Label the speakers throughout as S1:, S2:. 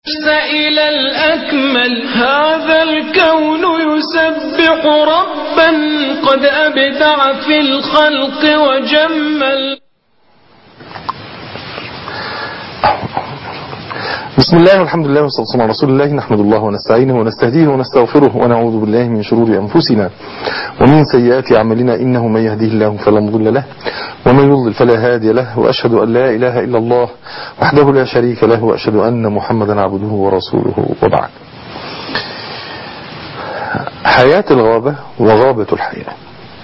S1: إلى الأكمل هذا الكون يسبح ربا قد أبدع في الخلق وجمل
S2: بسم الله والحمد لله والصلاة والسلام على رسول الله نحمد الله ونستعينه ونستهديه ونستغفره ونعوذ بالله من شرور أنفسنا ومن سيئات أعمالنا إنه من يهديه الله فلا مضل له ومن يضلل فلا هادي له وأشهد أن لا إله إلا الله وحده لا شريك له وأشهد أن محمدا عبده ورسوله وبعد حياة الغابة وغابة الحياة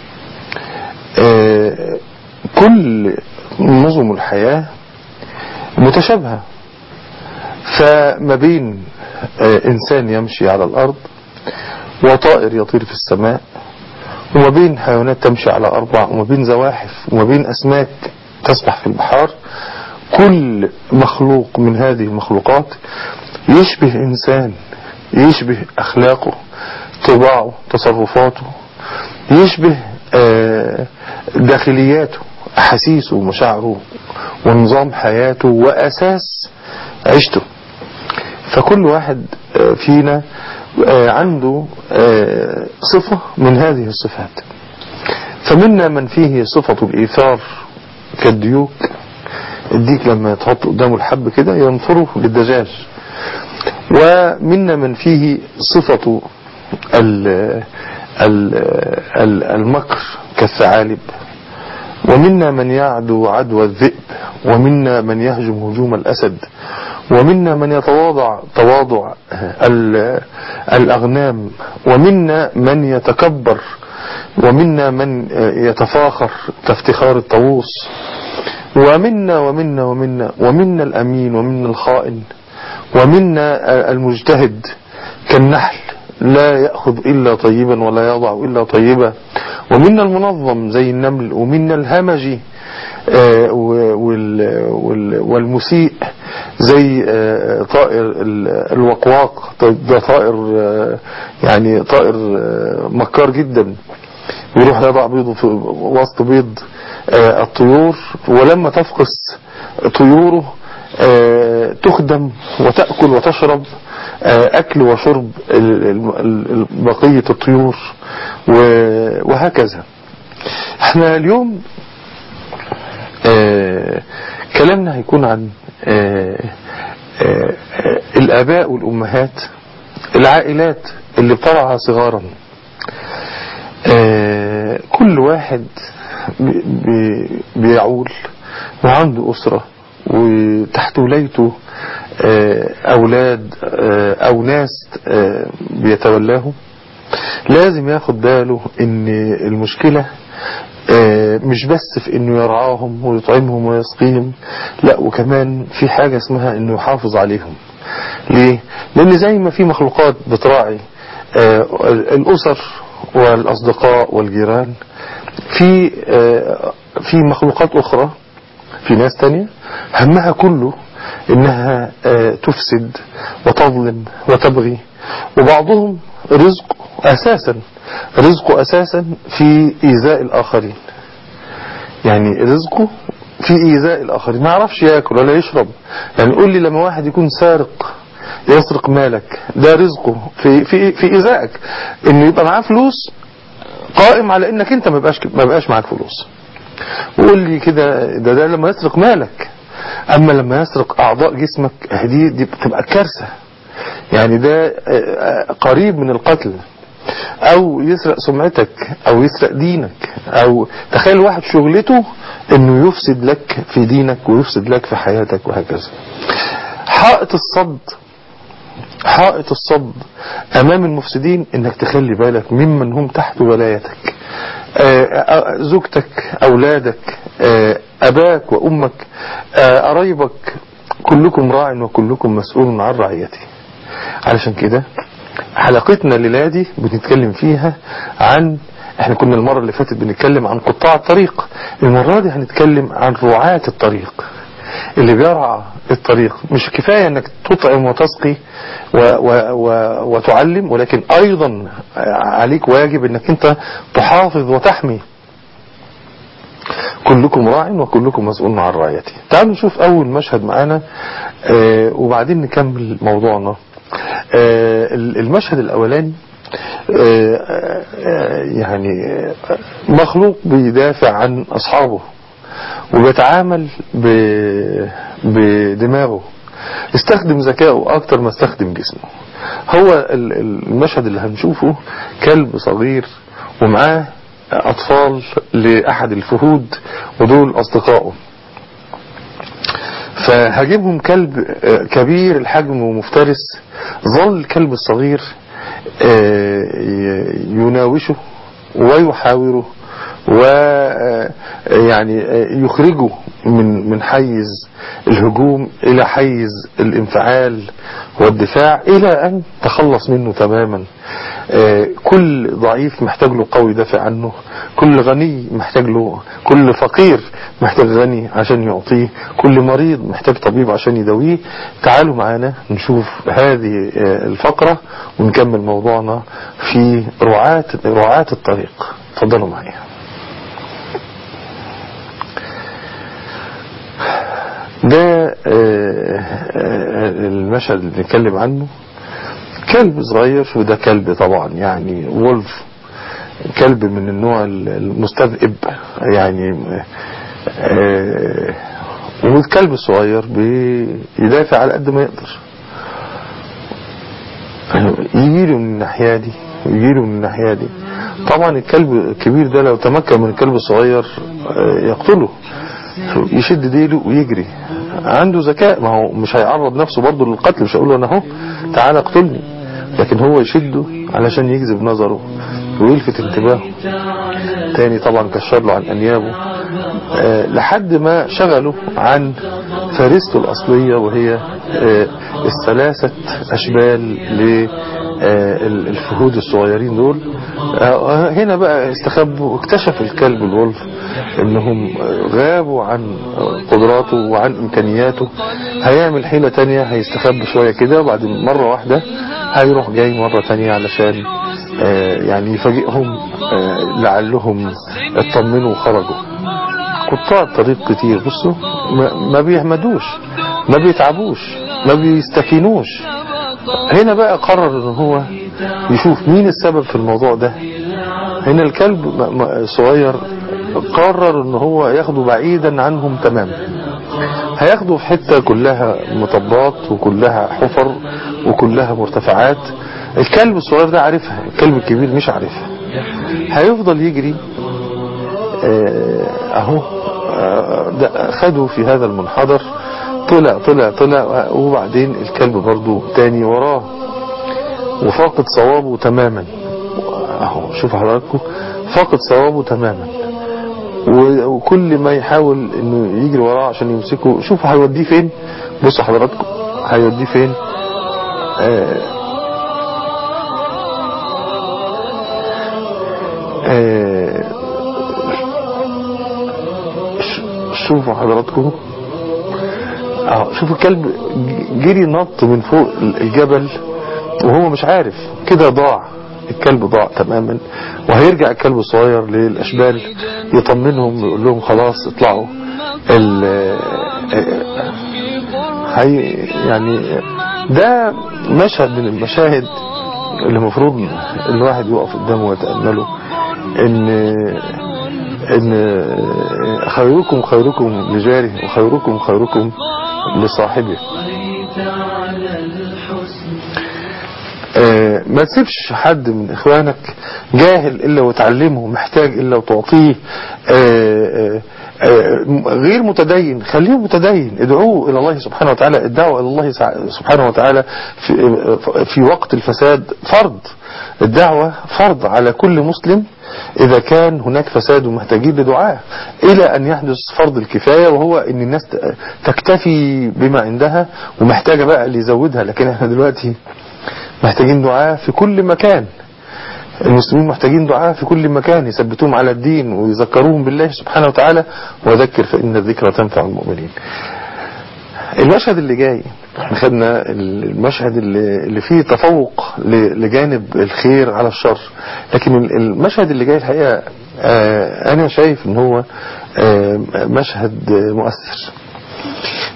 S2: آه، كل نظم الحياة متشابهة فما بين آه، إنسان يمشي على الأرض وطائر يطير في السماء وما بين حيوانات تمشي على أربع وما بين زواحف وما بين أسماك تسبح في البحار كل مخلوق من هذه المخلوقات يشبه إنسان يشبه أخلاقه طباعه تصرفاته يشبه آه، داخلياته أحاسيسه ومشاعره ونظام حياته وأساس عيشته فكل واحد آه، فينا آه، عنده آه، صفة من هذه الصفات فمنا من فيه صفة الإيثار كالديوك الديك لما تحط قدامه الحب كده ينفره للدجاج ومنا من فيه صفة ال ال ال المكر كالثعالب ومنا من يعدو عدوى الذئب ومنا من يهجم هجوم الأسد ومنا من يتواضع تواضع ال- الأغنام ومنا من يتكبر ومنا من يتفاخر كافتخار الطاووس ومنا ومنا ومنا ومنا الأمين ومنا الخائن ومنا المجتهد كالنحل لا يأخذ إلا طيبا ولا يضع إلا طيبا ومنا المنظم زي النمل ومنا الهمجي آه، وال- وال- والمسيء زي آه، طائر ال- الوقواق ده طائر آه، يعني طائر آه، مكار جدا ويروح يضع بيضه في وسط بيض آه، الطيور ولما تفقس طيوره آه، تخدم وتأكل وتشرب آه، أكل وشرب ال- ال- ال- بقية الطيور و- وهكذا احنا اليوم آه، كلامنا هيكون عن آه، آه، آه، الآباء والأمهات العائلات اللي بترعى صغارا آه، كل واحد بي- بي- بيعول وعنده أسرة وتحت ولايته آه، أولاد آه، أو ناس آه، بيتولاهم لازم ياخد باله ان المشكلة آه، مش بس في انه يرعاهم ويطعمهم ويسقيهم لا وكمان في حاجة اسمها انه يحافظ عليهم ليه لان زي ما في مخلوقات بتراعي آه، الاسر والاصدقاء والجيران في آه، في مخلوقات اخرى في ناس تانية همها كله انها آه، تفسد وتظلم وتبغي وبعضهم رزقه اساسا رزقه اساسا في ايذاء الاخرين يعني رزقه في ايذاء الاخرين ما يعرفش ياكل ولا يشرب يعني قول لي لما واحد يكون سارق يسرق مالك ده رزقه في في في ايذائك انه يبقى معاه فلوس قائم على انك انت ما بقاش ما بقاش معاك فلوس وقول لي كده ده ده لما يسرق مالك اما لما يسرق اعضاء جسمك دي دي بتبقى كارثه يعني ده آه، آه، قريب من القتل او يسرق سمعتك او يسرق دينك او تخيل واحد شغلته انه يفسد لك في دينك ويفسد لك في حياتك وهكذا حائط الصد حائط الصد امام المفسدين انك تخلي بالك ممن هم تحت ولايتك آه، آه، زوجتك اولادك آه، اباك وامك آه، قرايبك كلكم راع وكلكم مسؤول عن رعيته علشان كده حلقتنا الليلة دي بنتكلم فيها عن احنا كنا المرة اللي فاتت بنتكلم عن قطاع الطريق المرة دي هنتكلم عن رعاة الطريق اللي بيرعى الطريق مش كفاية انك تطعم وتسقي و و و وتعلم ولكن ايضا عليك واجب انك انت تحافظ وتحمي كلكم راع وكلكم مسؤول عن رعيته تعالوا نشوف اول مشهد معانا آه، وبعدين نكمل موضوعنا آه، المشهد الأولاني آه، آه، يعني آه، مخلوق بيدافع عن أصحابه وبيتعامل ب- بدماغه استخدم ذكائه أكتر ما استخدم جسمه هو ال- ال- المشهد اللي هنشوفه كلب صغير ومعاه أطفال لأحد الفهود ودول أصدقائه فهاجمهم كلب آه، كبير الحجم ومفترس ظل الكلب الصغير آه، ي- يناوشه ويحاوره ويعني يخرجه من من حيز الهجوم إلى حيز الانفعال والدفاع إلى أن تخلص منه تماما آه، كل ضعيف محتاج له قوي يدافع عنه كل غني محتاج له كل فقير محتاج غني عشان يعطيه كل مريض محتاج طبيب عشان يداويه تعالوا معانا نشوف هذه آه، الفقرة ونكمل موضوعنا في رعاة رعاة الطريق تفضلوا معايا ده آه، آه، المشهد اللي بنتكلم عنه كلب صغير شوف ده كلب طبعا يعني وولف كلب من النوع المستذئب يعني آه، والكلب الصغير بيدافع على قد ما يقدر يجيله من الناحية دي يجيله من الناحية دي طبعا الكلب الكبير ده لو تمكن من الكلب الصغير آه، يقتله يشد ديله ويجري عنده ذكاء ما هو مش هيعرض نفسه برضه للقتل مش هيقول له انا اهو تعالى اقتلني لكن هو يشده علشان يجذب نظره ويلفت انتباهه تاني طبعا كشر له عن انيابه آه لحد ما شغله عن فارسته الاصليه وهي آه الثلاثه اشبال للفهود الصغيرين دول آه هنا بقى استخبوا اكتشف الكلب الولف انهم غابوا عن قدراته وعن امكانياته هيعمل حيلة تانية هيستخبى شوية كده وبعدين مرة واحدة هيروح جاي مرة تانية علشان آه يعني يفاجئهم آه لعلهم اطمنوا وخرجوا قطاع الطريق كتير بصوا ما, ما بيهمدوش ما بيتعبوش ما بيستكينوش هنا بقى قرر ان هو يشوف مين السبب في الموضوع ده هنا الكلب م- م- صغير قرر ان هو ياخده بعيدا عنهم تماما هياخده في حتة كلها مطبات وكلها حفر وكلها مرتفعات الكلب الصغير ده عارفها الكلب الكبير مش عارفها هيفضل يجري آه، اهو آه، ده خده في هذا المنحدر طلع طلع طلع وبعدين الكلب برضو تاني وراه وفاقد صوابه تماما اهو شوف حضراتكم فاقد صوابه تماما و- وكل ما يحاول انه يجري وراه عشان يمسكه شوفوا هيوديه فين بصوا حضراتكم هيوديه فين آه آه ش- شوفوا حضراتكم اهو شوفوا الكلب ج- جري نط من فوق الجبل وهو مش عارف كده ضاع الكلب ضاع تماما وهيرجع الكلب الصغير للاشبال يطمنهم ويقول لهم خلاص اطلعوا ال هي يعني ده مشهد من المشاهد اللي المفروض الواحد يقف قدامه ويتأمله ان ان خيركم خيركم لجاره وخيركم خيركم لصاحبه آه، ما تسيبش حد من اخوانك جاهل الا وتعلمه محتاج الا وتعطيه آه، آه، آه، غير متدين خليه متدين ادعوه الى الله سبحانه وتعالى الدعوة الى الله سع- سبحانه وتعالى في, في وقت الفساد فرض الدعوة فرض على كل مسلم إذا كان هناك فساد ومحتاجين لدعاء إلى أن يحدث فرض الكفاية وهو أن الناس ت- تكتفي بما عندها ومحتاجة بقى اللي يزودها لكن احنا دلوقتي محتاجين دعاء في كل مكان المسلمين محتاجين دعاء في كل مكان يثبتوهم على الدين ويذكروهم بالله سبحانه وتعالى وذكر فإن الذكرى تنفع المؤمنين المشهد اللي جاي احنا خدنا المشهد اللي اللي فيه تفوق ل- لجانب الخير على الشر لكن المشهد اللي جاي الحقيقة آه، انا شايف ان هو آه، مشهد مؤثر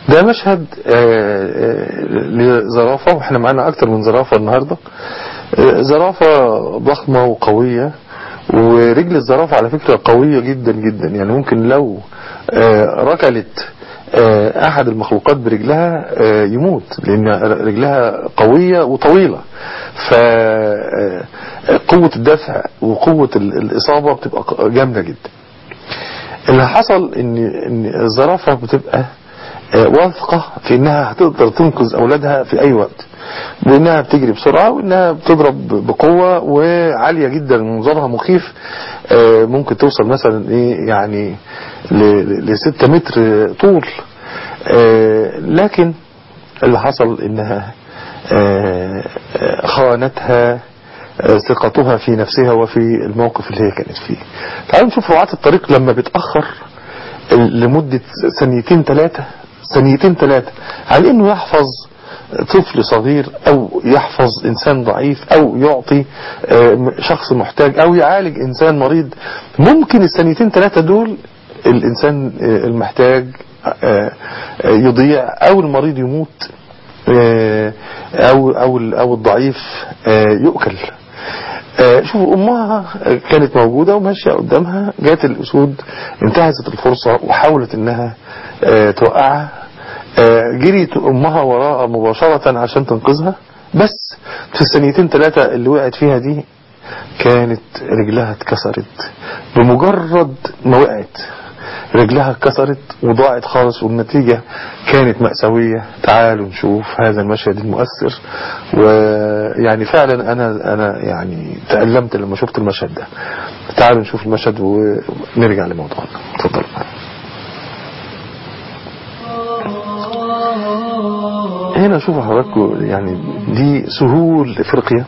S2: ده مشهد آه، آه، لزرافة واحنا معانا اكتر من زرافة النهاردة آه، زرافة ضخمة وقوية ورجل الزرافة على فكرة قوية جدا جدا يعني ممكن لو آه، ركلت آه، احد المخلوقات برجلها آه، يموت لان رجلها قوية وطويلة ف آه، قوة الدفع وقوة ال- الاصابة بتبقى ق- جامدة جدا اللي حصل ان ان الزرافة بتبقى آه، واثقة في انها هتقدر تنقذ اولادها في اي وقت بانها بتجري بسرعة وانها بتضرب بقوة وعالية جدا منظرها مخيف آه، ممكن توصل مثلا ايه يعني ل 6 متر طول آه، لكن اللي حصل انها آه، آه، خانتها آه، ثقتها في نفسها وفي الموقف اللي هي كانت فيه تعالوا نشوف رعاة الطريق لما بتأخر لمدة ثانيتين ثلاثة ثانيتين ثلاثة على انه يحفظ طفل صغير او يحفظ انسان ضعيف او يعطي آه، شخص محتاج او يعالج انسان مريض ممكن الثانيتين ثلاثة دول الانسان آه، المحتاج آه، آه، يضيع او المريض يموت آه، او او او الضعيف آه، يؤكل آه، شوفوا امها كانت موجودة وماشية قدامها جات الاسود انتهزت الفرصة وحاولت انها آه، توقعها آه، جريت امها وراءها مباشرة عشان تنقذها بس في الثانيتين ثلاثة اللي وقعت فيها دي كانت رجلها اتكسرت بمجرد ما وقعت رجلها اتكسرت وضاعت خالص والنتيجة كانت مأساوية تعالوا نشوف هذا المشهد المؤثر ويعني فعلا أنا أنا يعني تألمت لما شفت المشهد ده تعالوا نشوف المشهد ونرجع لموضوعنا اتفضل هنا شوفوا حضراتكم يعني دي سهول افريقيا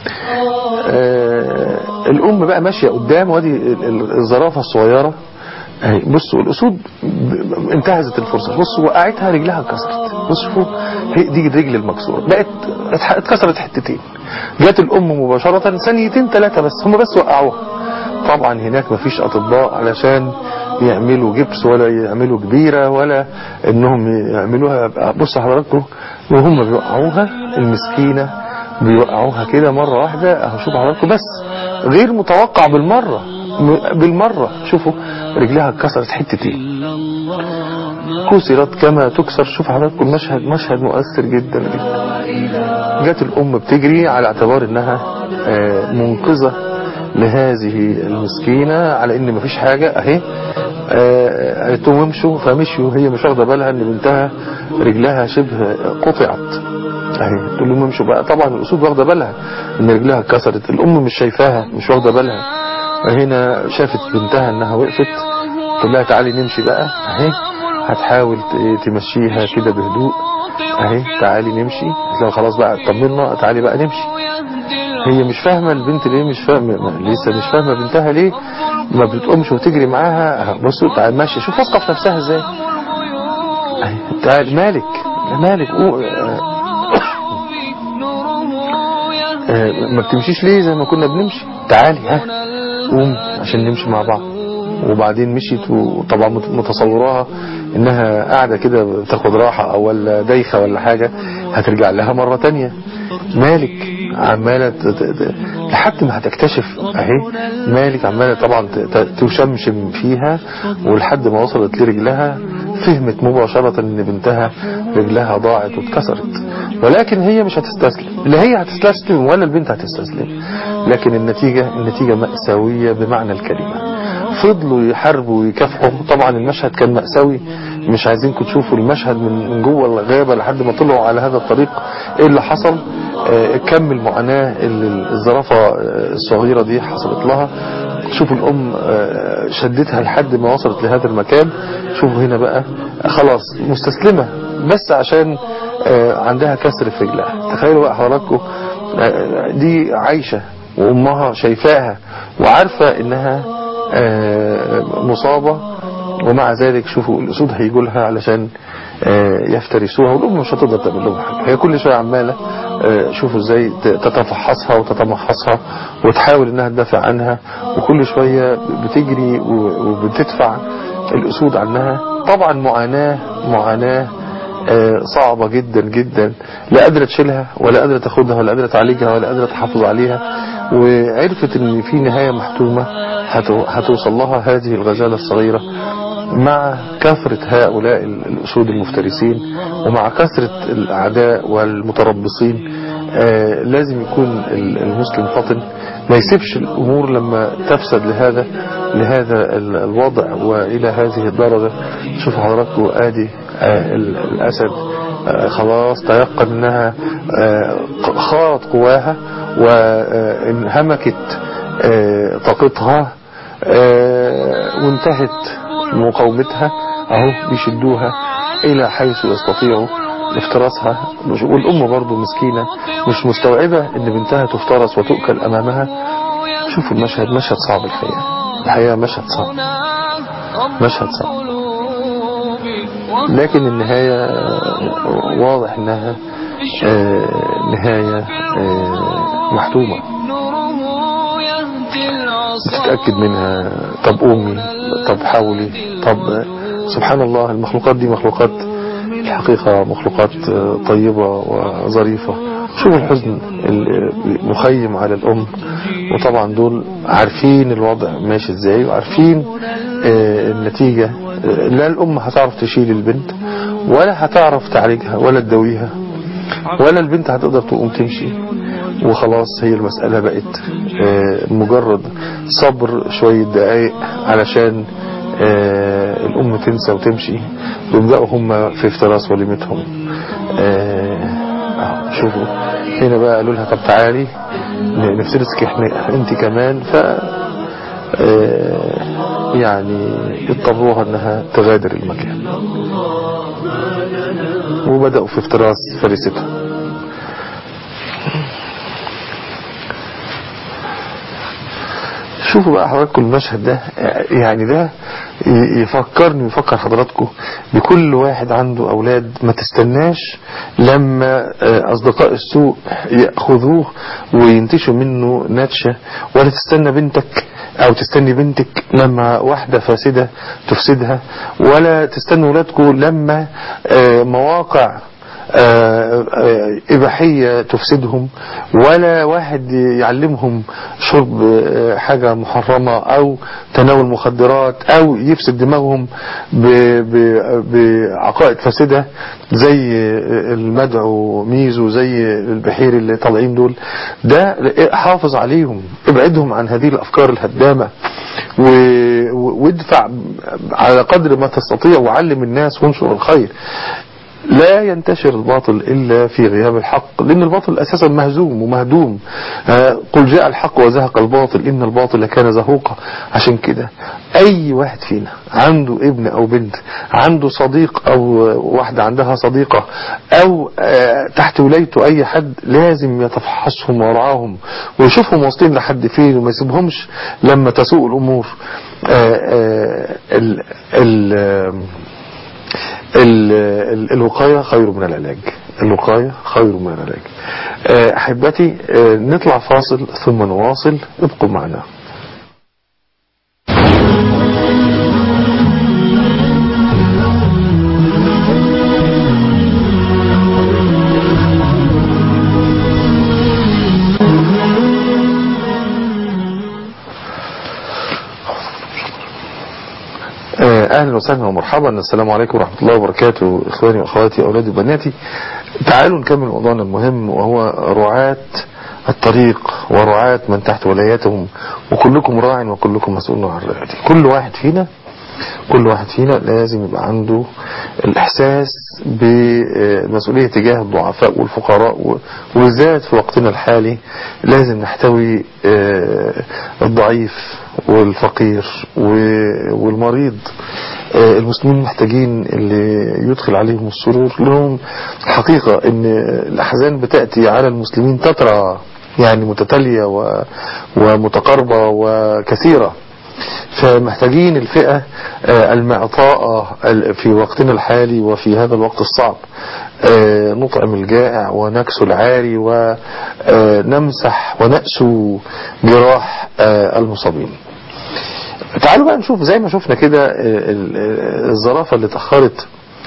S2: آه الام بقى ماشيه قدام وادي ال- ال- الزرافه الصغيره اهي بصوا الاسود ب- انتهزت الفرصه بصوا وقعتها رجلها اتكسرت بصوا هي دي الرجل المكسوره بقت اتح- اتكسرت حتتين جت الام مباشره ثانيتين ثلاثه بس هم بس وقعوها طبعا هناك مفيش اطباء علشان يعملوا جبس ولا يعملوا كبيرة ولا انهم يعملوها بص حضراتكم وهم بيوقعوها المسكينة بيوقعوها كده مرة واحدة اهو شوف حضراتكم بس غير متوقع بالمرة م- بالمرة شوفوا رجلها اتكسرت حتتين كسرت كما تكسر شوف حضراتكم المشهد مشهد مؤثر جدا جدا جت الام بتجري على اعتبار انها آه، منقذة لهذه المسكينة على ان مفيش حاجة اهي آه، قالت لهم امشوا فمشوا هي مش واخده بالها ان بنتها رجلها شبه قطعت اهي تقول لهم امشوا بقى طبعا الاسود واخده بالها ان رجلها اتكسرت الام مش شايفاها مش واخده بالها هنا شافت بنتها انها وقفت تقول لها تعالي نمشي بقى اهي هتحاول ت- تمشيها كده بهدوء اهي تعالي نمشي قالت لها خلاص بقى اطمنا تعالي بقى نمشي هي مش فاهمة البنت ليه مش فاهمة ما- لسه مش فاهمة بنتها ليه ما بتقومش وتجري معاها أهو بصوا تعال ماشية شوف واثقة في نفسها ازاي أهي، تعال مالك مالك أو- آه، آه، ما بتمشيش ليه زي ما كنا بنمشي تعالي ها قوم عشان نمشي مع بعض وبعدين مشيت وطبعا مت- متصوراها انها قاعدة كده بتاخد راحة او ولا دايخة ولا حاجة هترجع لها مرة تانية مالك عمالة ت- ت- ت- لحد ما هتكتشف اهي مالك عمالة طبعا ت- ت- تشمشم فيها ولحد ما وصلت لرجلها فهمت مباشرة ان بنتها رجلها ضاعت واتكسرت ولكن هي مش هتستسلم لا هي هتستسلم ولا البنت هتستسلم لكن النتيجة النتيجة مأساوية بمعنى الكلمة فضلوا يحاربوا ويكافحوا طبعا المشهد كان مأساوي مش عايزينكم تشوفوا المشهد من من جوه الغابة لحد ما طلعوا على هذا الطريق ايه اللي حصل آه، كم المعاناة اللي الزرافة آه، الصغيرة دي حصلت لها شوفوا الأم آه، شدتها لحد ما وصلت لهذا المكان شوفوا هنا بقى خلاص مستسلمة بس عشان آه، عندها كسر في رجلها تخيلوا بقى حضراتكم آه، دي عايشة وأمها شايفاها وعارفة إنها آه، مصابة ومع ذلك شوفوا الأسود هيجوا لها علشان آه، يفترسوها والأم مش هتقدر تعمل لهم حاجة هي كل شوية عمالة آه، شوفوا ازاي ت- تتفحصها وتتمحصها وتحاول انها تدافع عنها وكل شوية بتجري و- وبتدفع الأسود عنها طبعا معاناة معاناة آه، صعبة جدا جدا لا قادرة تشيلها ولا قادرة تاخدها ولا قادرة تعالجها ولا قادرة تحافظ عليها وعرفت ان في نهاية محتومة هتو- هتوصل لها هذه الغزالة الصغيرة مع كثرة هؤلاء ال- الأسود المفترسين ومع كثرة الأعداء والمتربصين آه، لازم يكون ال- المسلم فطن ما يسيبش الأمور لما تفسد لهذا لهذا ال- الوضع وإلى هذه الدرجة شوف حضراتكم آدي آه، ال- الأسد آه، خلاص تيقن أنها آه، خارت قواها وانهمكت آه، طاقتها آه، وانتهت مقاومتها اهو بيشدوها الى حيث يستطيعوا افتراسها مش- والام برضو مسكينة مش مستوعبة ان بنتها تفترس وتؤكل امامها شوفوا المشهد مشهد صعب الحقيقة الحقيقة مشهد صعب مشهد صعب لكن النهاية واضح انها آه، نهاية آه، محتومة تتأكد منها طب قومي طب حاولي طب سبحان الله المخلوقات دي مخلوقات الحقيقة مخلوقات طيبة وظريفة شوفوا الحزن المخيم على الأم وطبعا دول عارفين الوضع ماشي ازاي وعارفين آه، النتيجة آه، لا الأم هتعرف تشيل البنت ولا هتعرف تعالجها ولا تداويها ولا البنت هتقدر تقوم تمشي وخلاص هي المسألة بقت آه، مجرد صبر شوية دقايق علشان آه، الأم تنسى وتمشي ويبدأوا هم في افتراس وليمتهم آه، أهو، شوفوا هنا بقى قالوا لها طب تعالي نفترسك احنا انت كمان ف آه، يعني اضطروها انها تغادر المكان وبدأوا في افتراس فريستها شوفوا بقى حضراتكم المشهد ده يعني ده يفكرني ويفكر حضراتكم بكل واحد عنده أولاد ما تستناش لما أصدقاء السوء يأخذوه وينتشوا منه نتشة ولا تستنى بنتك أو تستني بنتك لما واحدة فاسدة تفسدها ولا تستنى ولادكم لما آه، مواقع آه، آه، إباحية تفسدهم ولا واحد يعلمهم شرب آه، حاجة محرمة أو تناول مخدرات أو يفسد دماغهم ب- ب- بعقائد فاسدة زي المدعو ميزو زي البحير اللي طالعين دول ده حافظ عليهم ابعدهم عن هذه الأفكار الهدامة و- و- وادفع على قدر ما تستطيع وعلم الناس وانشر الخير لا ينتشر الباطل إلا في غياب الحق لأن الباطل أساسا مهزوم ومهدوم آه، قل جاء الحق وزهق الباطل إن الباطل كان زهوقا عشان كده أي واحد فينا عنده ابن أو بنت عنده صديق أو واحدة عندها صديقة أو آه، تحت ولايته أي حد لازم يتفحصهم ويرعاهم ويشوفهم واصلين لحد فين وما يسيبهمش لما تسوء الأمور آه، آه، ال ال آه، ال- ال- الوقاية خير من العلاج الوقاية خير من العلاج آه، أحبتي آه، نطلع فاصل ثم نواصل ابقوا معنا آه، اهلا وسهلا ومرحبا السلام عليكم ورحمة الله وبركاته اخواني واخواتي اولادي وبناتي تعالوا نكمل موضوعنا المهم وهو رعاة الطريق ورعاة من تحت ولايتهم وكلكم راع وكلكم مسؤول عن رعايته كل واحد فينا كل واحد فينا لازم يبقى عنده الإحساس بالمسؤولية تجاه الضعفاء والفقراء و- وبالذات في وقتنا الحالي لازم نحتوي آه، الضعيف والفقير و- والمريض آه، المسلمين محتاجين اللي يدخل عليهم السرور لهم الحقيقة ان الأحزان بتأتي على المسلمين تترى يعني متتالية و- ومتقاربة وكثيرة فمحتاجين الفئة آه، المعطاءة ال- في وقتنا الحالي وفي هذا الوقت الصعب آه، نطعم الجائع ونكسو العاري ونمسح ونأسو جراح آه، المصابين تعالوا بقى نشوف زي ما شفنا كده آه، ال- آه، الزرافة اللي اتأخرت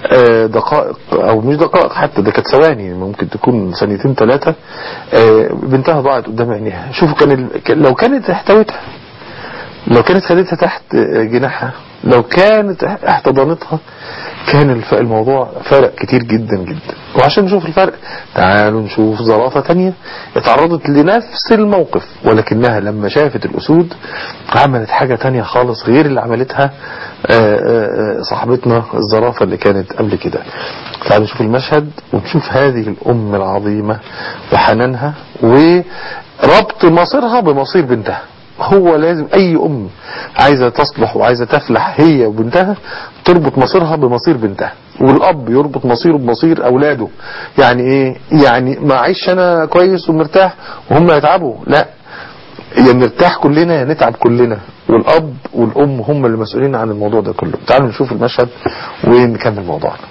S2: آه، دقائق او مش دقائق حتى ده كانت ثواني ممكن تكون ثانيتين ثلاثة بنتها ضاعت قدام عينيها شوفوا كان ال- كان- لو كانت احتوتها لو كانت خدتها تحت جناحها لو كانت احتضنتها كان الف- الموضوع فرق كتير جدا جدا وعشان نشوف الفرق تعالوا نشوف زرافة تانية اتعرضت لنفس الموقف ولكنها لما شافت الأسود عملت حاجة تانية خالص غير اللي عملتها آه، آه، آه، صاحبتنا الزرافة اللي كانت قبل كده تعالوا نشوف المشهد ونشوف هذه الأم العظيمة وحنانها وربط مصيرها بمصير بنتها هو لازم اي ام عايزة تصلح وعايزة تفلح هي وبنتها تربط مصيرها بمصير بنتها والاب يربط مصيره بمصير اولاده يعني ايه يعني ما اعيش انا كويس ومرتاح وهم يتعبوا لا يا نرتاح كلنا يا نتعب كلنا والاب والام هم اللي مسؤولين عن الموضوع ده كله تعالوا نشوف المشهد ونكمل موضوعنا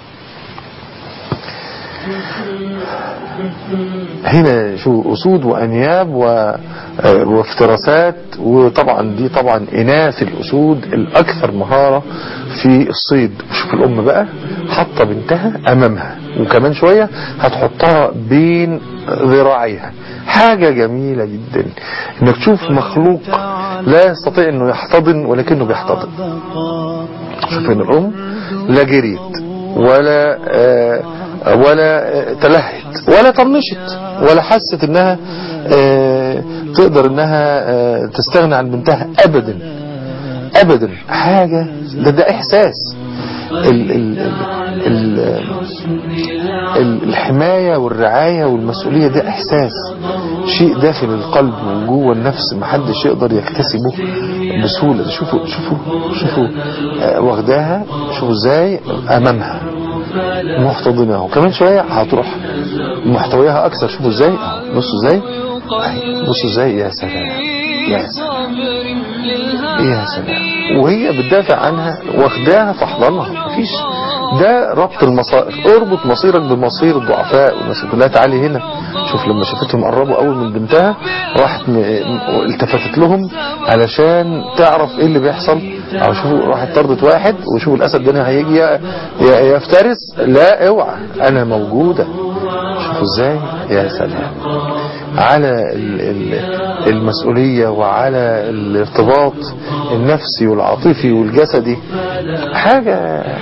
S2: هنا شو أسود وأنياب و... آه، وافتراسات وطبعا دي طبعا إناث الأسود الأكثر مهارة في الصيد شوف الأم بقى حاطة بنتها أمامها وكمان شوية هتحطها بين ذراعيها حاجة جميلة جدا انك تشوف مخلوق لا يستطيع انه يحتضن ولكنه بيحتضن شوف ان الام لا جريت ولا آه ولا آه تلهت ولا طنشت ولا حست انها آه تقدر انها آه تستغنى عن بنتها ابدا ابدا حاجة ده ده احساس ال ال ال ال الحماية والرعاية والمسؤولية ده احساس شيء داخل القلب وجوه النفس محدش يقدر يكتسبه بسهولة شوفوا شوفوا شوفوا آه واخداها شوفوا ازاي امامها محتضنها وكمان شوية هتروح محتويها اكثر شوفوا ازاي أهو، بصوا ازاي أهي، بصوا ازاي يا سلام يا سلام يا سلام وهي بتدافع عنها واخداها في احضانها مفيش ده ربط المصائر اربط مصيرك بمصير الضعفاء والناس كلها تعالي هنا شوف لما شافتهم قربوا قوي من بنتها راحت م... م- التفتت لهم علشان تعرف ايه اللي بيحصل او شوفوا راحت طردت واحد وشوفوا الاسد ده هيجي ي- ي- يفترس لا اوعى انا موجودة شوفوا ازاي يا سلام على ال- ال- المسؤولية وعلى الارتباط النفسي والعاطفي والجسدي حاجة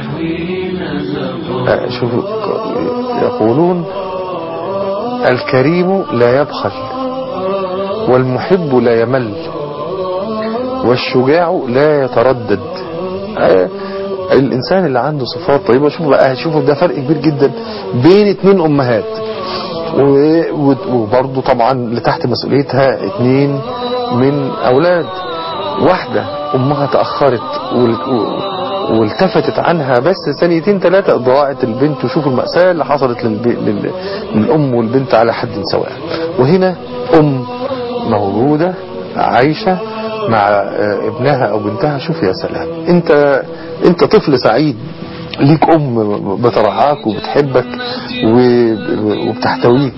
S2: آه، شوفوا يقولون الكريم لا يبخل والمحب لا يمل والشجاع لا يتردد آه، الإنسان اللي عنده صفات طيبة شوفوا بقى شوفوا ده فرق كبير جدا بين اتنين أمهات و- و- وبرضه طبعا اللي تحت مسؤوليتها اتنين من أولاد واحدة أمها تأخرت وال- و- والتفتت عنها بس ثانيتين ثلاثة ضاعت البنت وشوفوا المأساة اللي حصلت للب... لل... للأم والبنت على حد سواء وهنا أم موجودة عايشة مع آه، ابنها أو بنتها شوف يا سلام أنت أنت طفل سعيد ليك أم بترعاك وبتحبك و- وبتحتويك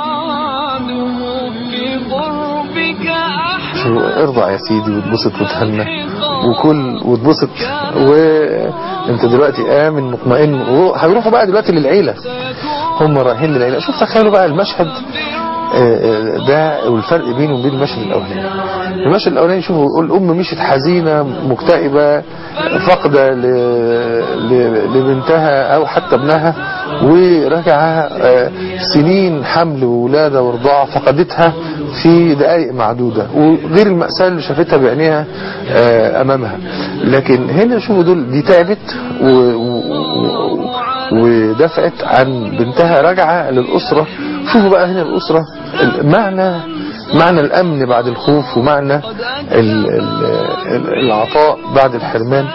S2: شو ارضع يا سيدي وتبسط وتهنى وكل وتبسط وانت دلوقتي امن مطمئن وهيروحوا بقى دلوقتي للعيلة هم رايحين للعيلة شوف تخيلوا بقى المشهد آه، آه، ده والفرق بينه وبين المشهد الاولاني المشهد الاولاني شوفوا الام مشيت حزينة مكتئبة فاقدة ل- ل- لبنتها او حتى ابنها ورجع آه، سنين حمل وولادة ورضاعة فقدتها في دقائق معدودة وغير المأساة اللي شافتها بعينيها آه، امامها لكن هنا شوفوا دول دي تعبت و- و- و- ودفعت عن بنتها راجعة للأسرة شوفوا بقى هنا الأسرة معنى معنى الأمن بعد الخوف ومعنى ال- ال- ال- العطاء بعد الحرمان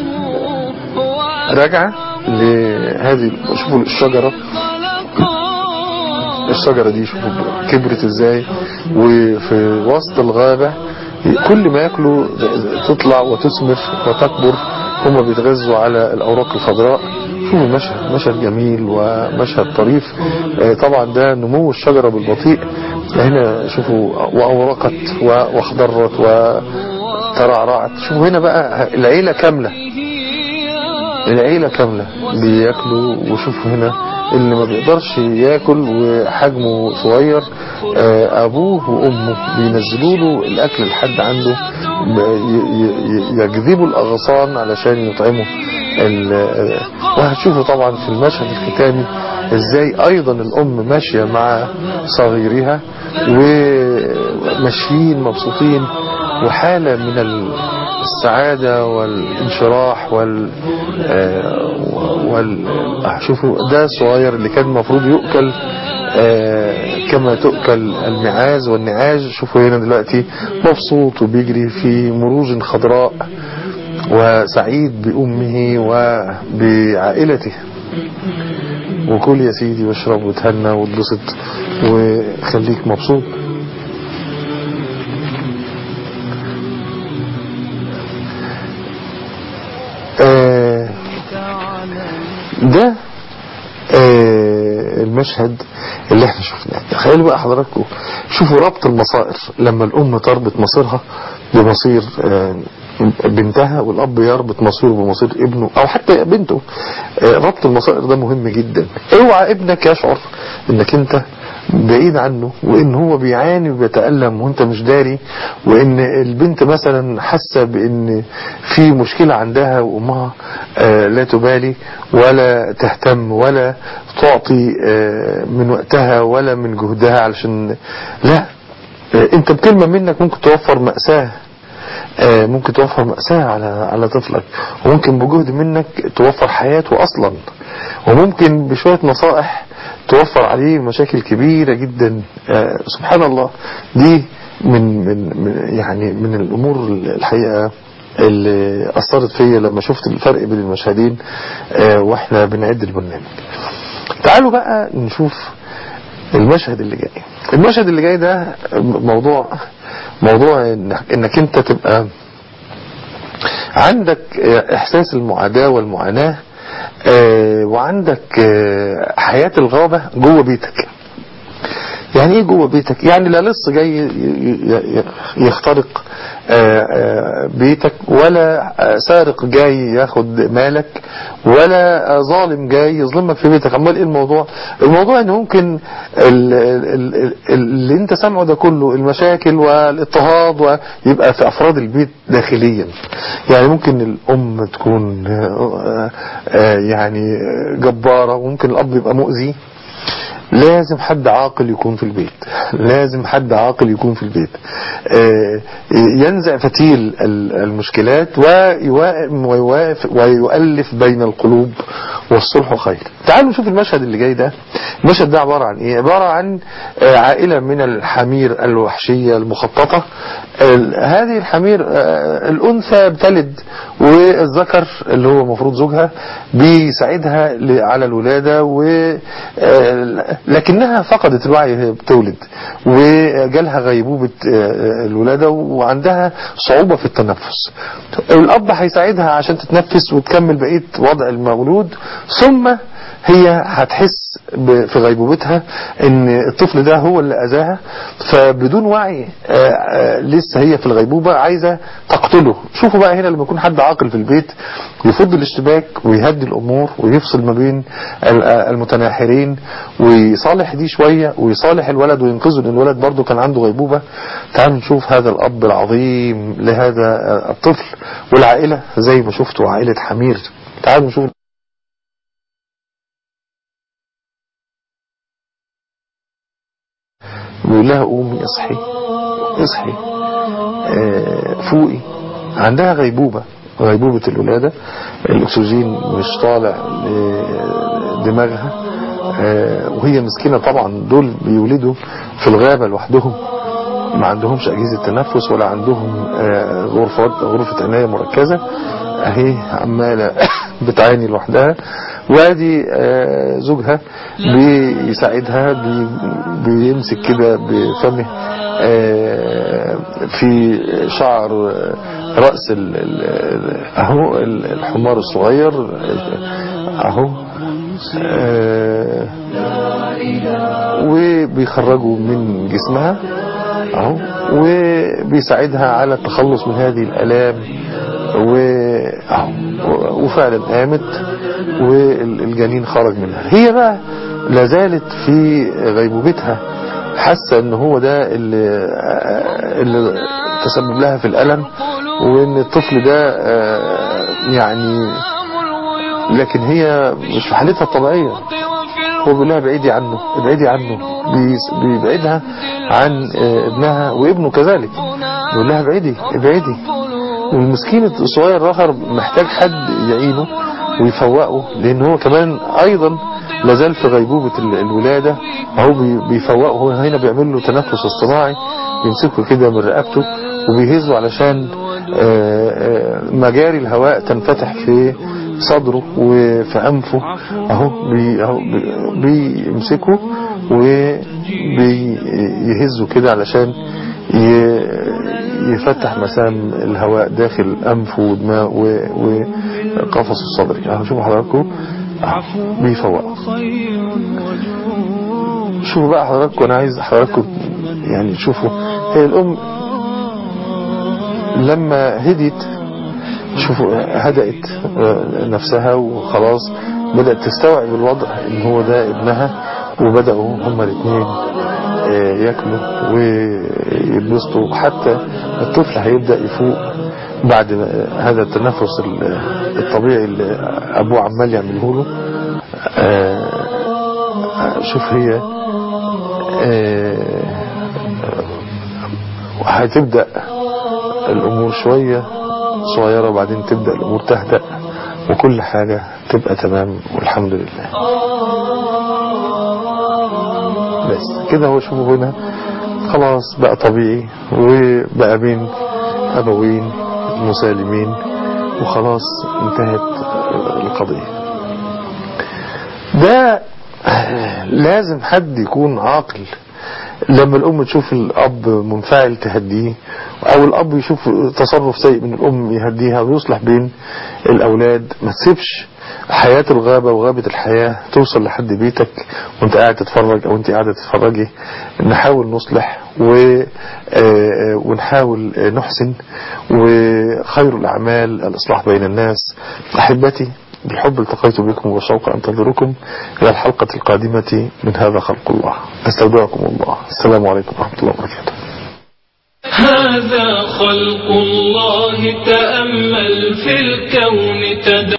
S2: راجعة لهذه شوفوا الشجرة الشجرة دي شوفوا كبرت ازاي وفي وسط الغابة كل ما ياكلوا تطلع وتثمر وتكبر هم بيتغذوا على الأوراق الخضراء شوفوا المشهد مشهد جميل ومشهد طريف آه، طبعا ده نمو الشجرة بالبطيء هنا شوفوا وأورقت و- واخضرت وترعرعت شوفوا هنا بقى العيلة كاملة العيلة كاملة بياكلوا وشوفوا هنا اللي ما بيقدرش ياكل وحجمه صغير آه، ابوه وامه بينزلوا له الاكل لحد عنده ب- ي- ي- يجذبوا الاغصان علشان يطعموا ال- آه، وهتشوفوا طبعا في المشهد الختامي ازاي ايضا الام ماشية مع صغيرها وماشيين مبسوطين وحالة من ال- السعادة والانشراح وال آه، وال آه، شوفوا ده الصغير اللي كان المفروض يؤكل آه، كما تؤكل المعاز والنعاج شوفوا هنا دلوقتي مبسوط وبيجري في مروج خضراء وسعيد بأمه وبعائلته وكل يا سيدي واشرب وتهنى واتبسط وخليك مبسوط آه ده آه المشهد اللي احنا شفناه تخيلوا بقى حضراتكم شوفوا ربط المصائر لما الام تربط مصيرها بمصير آه بنتها والاب يربط مصيره بمصير ابنه او حتى بنته آه ربط المصائر ده مهم جدا اوعى ابنك يشعر انك انت بعيد عنه وان هو بيعاني وبيتألم وانت مش داري وان البنت مثلا حاسه بان في مشكلة عندها وامها آه لا تبالي ولا تهتم ولا تعطي آه من وقتها ولا من جهدها علشان لا آه انت بكلمة منك ممكن توفر مأساة آه ممكن توفر مأساة على على طفلك وممكن بجهد منك توفر حياته أصلا وممكن بشوية نصائح توفر عليه مشاكل كبيرة جدا آه سبحان الله دي من, من, من يعني من الأمور الحقيقة اللي أثرت فيا لما شفت الفرق بين المشهدين آه واحنا بنعد البرنامج تعالوا بقى نشوف المشهد اللي جاي المشهد اللي جاي ده موضوع موضوع انك, إنك انت تبقى عندك احساس المعاداة والمعاناة اه وعندك اه حياة الغابة جوه بيتك يعني ايه جوه بيتك يعني لا لص جاي يخترق بيتك ولا سارق جاي ياخد مالك ولا ظالم جاي يظلمك في بيتك امال ايه الموضوع الموضوع ان ممكن اللي انت سامعه ده كله المشاكل والاضطهاد ويبقى في افراد البيت داخليا يعني ممكن الام تكون يعني جبارة وممكن الاب يبقى مؤذي لازم حد عاقل يكون في البيت لازم حد عاقل يكون في البيت ينزع فتيل المشكلات ويوافق ويؤلف بين القلوب والصلح خير تعالوا نشوف المشهد اللي جاي ده المشهد ده عبارة عن ايه عبارة عن عائلة من الحمير الوحشية المخططة هذه الحمير الأنثى بتلد والذكر اللي هو مفروض زوجها بيساعدها على الولادة و لكنها فقدت الوعي وهي بتولد وجالها غيبوبة الولادة وعندها صعوبة في التنفس الأب هيساعدها عشان تتنفس وتكمل بقية وضع المولود ثم هي هتحس في غيبوبتها ان الطفل ده هو اللي اذاها فبدون وعي آآ آآ لسه هي في الغيبوبة عايزة تقتله شوفوا بقى هنا لما يكون حد عاقل في البيت يفض الاشتباك ويهدي الامور ويفصل ما بين المتناحرين ويصالح دي شوية ويصالح الولد وينقذه لان الولد برضه كان عنده غيبوبة تعالوا نشوف هذا الاب العظيم لهذا الطفل والعائلة زي ما شفتوا عائلة حمير تعالوا نشوف بيقول لها قومي اصحي اصحي آه فوقي عندها غيبوبة غيبوبة الولادة الاكسجين مش طالع لدماغها آه وهي مسكينة طبعا دول بيولدوا في الغابة لوحدهم ما عندهمش اجهزة تنفس ولا عندهم آه غرفة غرفة عناية مركزة اهي عمالة بتعاني لوحدها وادي آه زوجها بيساعدها بي بيمسك كده بفمه آه في شعر رأس ال ال اهو الحمار الصغير اهو آه وبيخرجوا من جسمها اهو وبيساعدها على التخلص من هذه الالام و وفعلا قامت والجنين خرج منها هي بقى لازالت في غيبوبتها حاسة ان هو ده اللي, اللي تسبب لها في الألم وان الطفل ده يعني لكن هي مش في حالتها الطبيعية هو بيقول لها ابعدي عنه ابعدي عنه بيبعدها عن ابنها وابنه كذلك بيقول لها ابعدي ابعدي والمسكين الصغير الرخر محتاج حد يعينه ويفوقه لان هو كمان ايضا لازال في غيبوبة الولادة اهو بيفوقه هو هنا بيعمل له تنفس اصطناعي يمسكه كده من رقبته وبيهزه علشان مجاري الهواء تنفتح في صدره وفي أنفه أهو, بي أهو بيمسكه وبيهزه كده علشان يفتح مسام الهواء داخل أنفه ودماغه وقفص الصدري أهو شوفوا حضراتكم بيفوق شوفوا بقى حضراتكم أنا عايز حضراتكم يعني تشوفوا هي الأم لما هديت شوفوا هدأت نفسها وخلاص بدأت تستوعب الوضع ان هو ده ابنها وبدأوا هما الاثنين ياكلوا ويتبسطوا حتى الطفل هيبدأ يفوق بعد هذا التنفس الطبيعي اللي ابوه عمال يعمله له شوف هي هتبدأ الامور شوية صغيرة وبعدين تبدأ الأمور تهدأ وكل حاجة تبقى تمام والحمد لله بس كده هو شوفوا هنا خلاص بقى طبيعي وبقى بين أبوين مسالمين وخلاص انتهت القضية ده لازم حد يكون عاقل لما الأم تشوف الأب منفعل تهديه أو الأب يشوف تصرف سيء من الأم يهديها ويصلح بين الأولاد ما تسيبش حياة الغابة وغابة الحياة توصل لحد بيتك وانت قاعد تتفرج او انت قاعدة تتفرجي نحاول نصلح و... ونحاول نحسن وخير الأعمال الإصلاح بين الناس أحبتي بالحب التقيت بكم وشوق أنتظركم إلى الحلقة القادمة من هذا خلق الله أستودعكم الله السلام عليكم ورحمة الله وبركاته
S1: هذا خلق الله تأمل في الكون تدبر